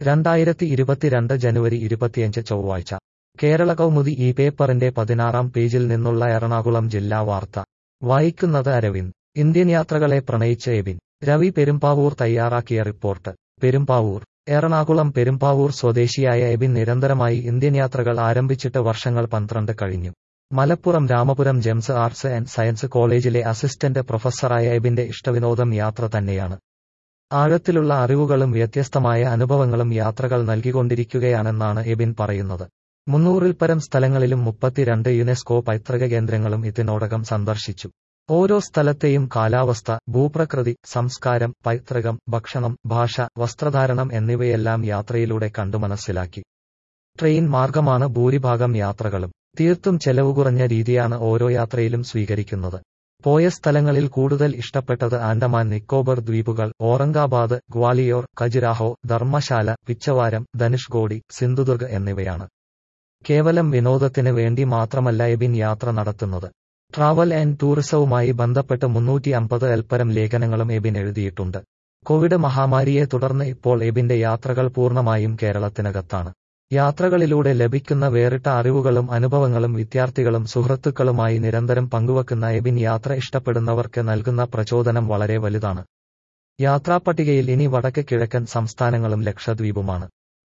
രണ്ടായിരത്തി ഇരുപത്തിരണ്ട് ജനുവരി ഇരുപത്തിയഞ്ച് ചൊവ്വാഴ്ച കേരള കൗമുദി ഈ പേപ്പറിന്റെ പതിനാറാം പേജിൽ നിന്നുള്ള എറണാകുളം ജില്ലാ വാർത്ത വായിക്കുന്നത് അരവിന്ദ് ഇന്ത്യൻ യാത്രകളെ പ്രണയിച്ച എബിൻ രവി പെരുമ്പാവൂർ തയ്യാറാക്കിയ റിപ്പോർട്ട് പെരുമ്പാവൂർ എറണാകുളം പെരുമ്പാവൂർ സ്വദേശിയായ എബിൻ നിരന്തരമായി ഇന്ത്യൻ യാത്രകൾ ആരംഭിച്ചിട്ട് വർഷങ്ങൾ പന്ത്രണ്ട് കഴിഞ്ഞു Malappuram Ramapuram Gems arts and science കോളേജിലെ അസിസ്റ്റന്റ് പ്രൊഫസറായ എബിന്റെ ഇഷ്ടവിനോദം യാത്ര തന്നെയാണ് ആഴത്തിലുള്ള അറിവുകളും വ്യത്യസ്തമായ അനുഭവങ്ങളും യാത്രകൾ നൽകിക്കൊണ്ടിരിക്കുകയാണെന്നാണ് എബിൻ പറയുന്നത് മുന്നൂറിൽ പരം സ്ഥലങ്ങളിലും മുപ്പത്തിരണ്ട് യുനെസ്കോ പൈതൃക കേന്ദ്രങ്ങളും ഇതിനോടകം സന്ദർശിച്ചു ഓരോ സ്ഥലത്തെയും കാലാവസ്ഥ ഭൂപ്രകൃതി സംസ്കാരം പൈതൃകം ഭക്ഷണം ഭാഷ വസ്ത്രധാരണം എന്നിവയെല്ലാം യാത്രയിലൂടെ കണ്ടു മനസ്സിലാക്കി ട്രെയിൻ മാർഗമാണ് ഭൂരിഭാഗം യാത്രകളും തീർത്തും ചെലവ് കുറഞ്ഞ രീതിയാണ് ഓരോ യാത്രയിലും സ്വീകരിക്കുന്നത് പോയ സ്ഥലങ്ങളിൽ കൂടുതൽ ഇഷ്ടപ്പെട്ടത് ആൻഡമാൻ നിക്കോബർ ദ്വീപുകൾ ഓറംഗാബാദ് ഗ്വാളിയോർ ഖജുരാഹോ ധർമ്മശാല പിച്ചവാരം ധനുഷ്കോടി സിന്ധുദുർഗ് എന്നിവയാണ് കേവലം വിനോദത്തിന് വേണ്ടി മാത്രമല്ല എബിൻ യാത്ര നടത്തുന്നത് ട്രാവൽ ആൻഡ് ടൂറിസവുമായി ബന്ധപ്പെട്ട് മുന്നൂറ്റി അമ്പത് എൽപ്പരം ലേഖനങ്ങളും എബിൻ എഴുതിയിട്ടുണ്ട് കോവിഡ് മഹാമാരിയെ തുടർന്ന് ഇപ്പോൾ എബിന്റെ യാത്രകൾ പൂർണ്ണമായും കേരളത്തിനകത്താണ് യാത്രകളിലൂടെ ലഭിക്കുന്ന വേറിട്ട അറിവുകളും അനുഭവങ്ങളും വിദ്യാർത്ഥികളും സുഹൃത്തുക്കളുമായി നിരന്തരം പങ്കുവെക്കുന്ന എബിൻ യാത്ര ഇഷ്ടപ്പെടുന്നവർക്ക് നൽകുന്ന പ്രചോദനം വളരെ വലുതാണ് യാത്രാപ്പട്ടികയിൽ ഇനി വടക്ക് കിഴക്കൻ സംസ്ഥാനങ്ങളും ലക്ഷദ്വീപുമാണ്